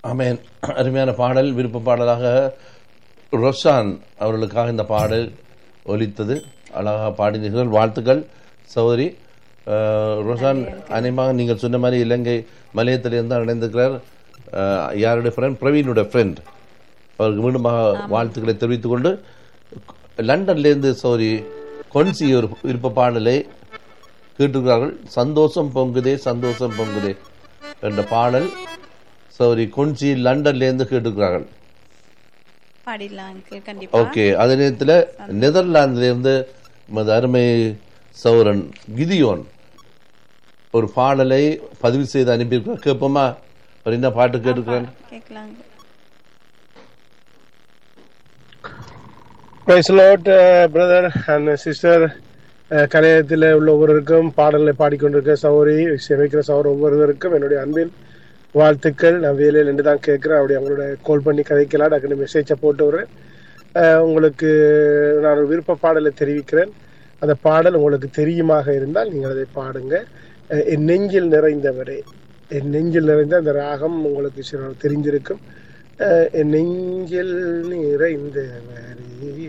ஆமென் அருமையான பாடல் விருப்ப பாடலாக ரொஷான் அவர்களுக்காக இந்த பாடல் ஒலித்தது அழகாக பாடினீர்கள் வாழ்த்துக்கள் சௌதரி அஹ், ரொஷான் அநேகமாக நீங்கள் சொன்ன மாதிரி இலங்கை மலையத்திலிருந்து தான் இணைந்திருக்கிறார் அஹ், யாருடைய ஃப்ரெண்ட் பிரவீனுடைய ஃப்ரெண்ட் அவருக்கு மீண்டுமாக வாழ்த்துக்களை தெரிவித்துக் கொண்டு லண்டன்லேருந்து சௌரி கொன்சி ஒரு விருப்ப பாடலை கேட்டிருக்கிறார்கள் சந்தோஷம் பொங்குதே சந்தோஷம் பொங்குதே என்ற பாடல் சௌரி கொன்சி லண்டன்லேருந்து கேட்டிருக்கிறார்கள் பாடிடலாம் அங்கிள் கண்டிப்பா ஓகே அதே நேரத்தில் நெதர்லாந்திலிருந்து நமது அருமை சௌரன் கிதியோன் ஒரு பாடலை பதிவு செய்து அனுப்பியிருக்கிறார் கேட்போமா அவர் என்ன பாட்டு கேட்டிருக்கிறார் கேட்கலாம் praise lord brother and sister கலையத்தில் உள்ள ஒவ்வொருவருக்கும் பாடலை பாடிக்கொண்டிருக்க சௌரி செமிக்கிற சௌர் ஒவ்வொருவருக்கும் என்னுடைய அன்பின் வாழ்த்துக்கள் நான் வேலையில் நின்று தான் கேட்குறேன் அப்படி அவங்களோட கால் பண்ணி கதைக்கலாம் டக்குனு மெசேஜை போட்டு விடுறேன் அஹ், உங்களுக்கு நான் ஒரு விருப்ப பாடலை தெரிவிக்கிறேன் அந்த பாடல் உங்களுக்கு தெரியுமாக இருந்தால் நீங்கள் அதை பாடுங்க அஹ், என் நெஞ்சில் நிறைந்தவரே என் நெஞ்சில் நிறைந்த அந்த ராகம் உங்களுக்கு சில தெரிஞ்சிருக்கும் அஹ், என் நெஞ்சில் நிறைந்தவரே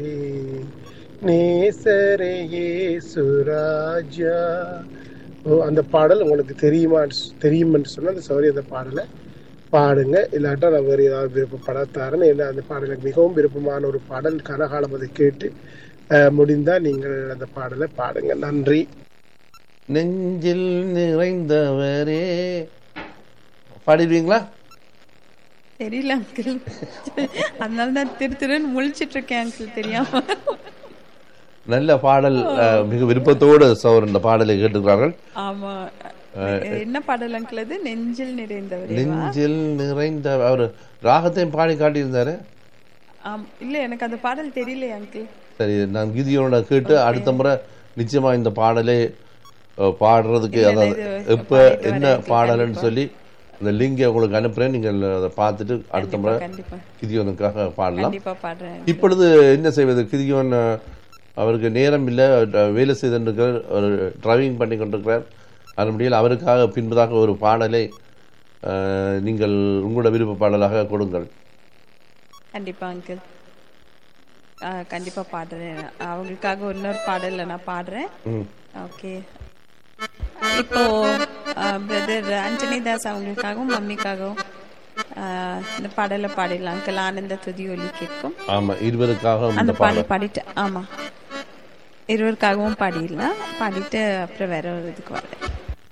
நேசரையே சுராஜா ஓ அந்த பாடல் உங்களுக்கு தெரியுமா தெரியுமென்று சொன்ன அந்த சௌரி அந்த பாடலை பாடுங்க இல்லாட்டா நான் வேறு ஏதாவது விருப்பப்படத்தாரன்னு ஏன்னா அந்த பாடல் எனக்கு மிகவும் விருப்பமான ஒரு பாடல் கனகாலம் அதை கேட்டு அஹ், முடிந்தா நீங்கள் அந்த பாடலை பாடுங்க நன்றி நெஞ்சில் நிறைந்தவரே பாடிடுவீங்களா தெரியல அங்கிள் அதனால தான் திரு திருன்னு முழிச்சிட்டு இருக்கேன் அங்கிள் தெரியாம நல்ல பாடல் அஹ், மிக விருப்பத்தோடு சௌர் இந்த பாடலை கேட்டுக்கிறார்கள் ஆமா என்ன பாடல் அங்கிள் அது நெஞ்சில் நிறைந்தவர் நெஞ்சில் நிறைந்த அவர் ராகத்தையும் பாடி காட்டியிருந்தாரு ஆம் இல்ல எனக்கு அந்த பாடல் தெரியலையே அங்கிள் சரி நான் கீதியோட கேட்டு அடுத்த முறை நிச்சயமா இந்த பாடலை அஹ், பாடுறதுக்கு அதாவது இது எப்ப என்ன பாடல்னு சொல்லி இந்த லிங்கை உங்களுக்கு அனுப்புறேன் நீங்கள் அதை பார்த்துட்டு அடுத்த முறை கண்டிப்பா கிதியோனுக்காக பாடலாம் கண்டிப்பா பாடுறேன் இப்பொழுது என்ன செய்வது கிதியோன் அஹ், அவருக்கு நேரம் இல்லை அவர் வேலை செய்திருக்கிறார் அவர் டிரைவிங் பண்ணி கொண்டிருக்கிறார் அதன்படியில் அவருக்காக பின்பதாக ஒரு பாடலை அஹ், நீங்கள் உங்களோட விருப்ப பாடலாக கொடுங்கள் கண்டிப்பா அங்கிள் கண்டிப்பா பாடுறேன் அவங்களுக்காக இன்னொரு பாடல்ல நான் பாடுறேன் ம். ஓகே இப்போ பிரதர் அஞ்சனி தாஸ் அவங்களுக்காகவும் மம்மிக்காகவும் ஆஹ், இந்த பாடலை பாடிடலாம் அங்கிள் ஆனந்த துதி ஒலி கேட்கும் ஆமா இருவருக்காக அந்த இந்த பாடல் பாடல் பாடிட்டு ஆமா இருவருக்காகவும் பாடிடலாம் பாடிட்டு அப்புறம் வேற ஒரு இதுக்கு வரேன்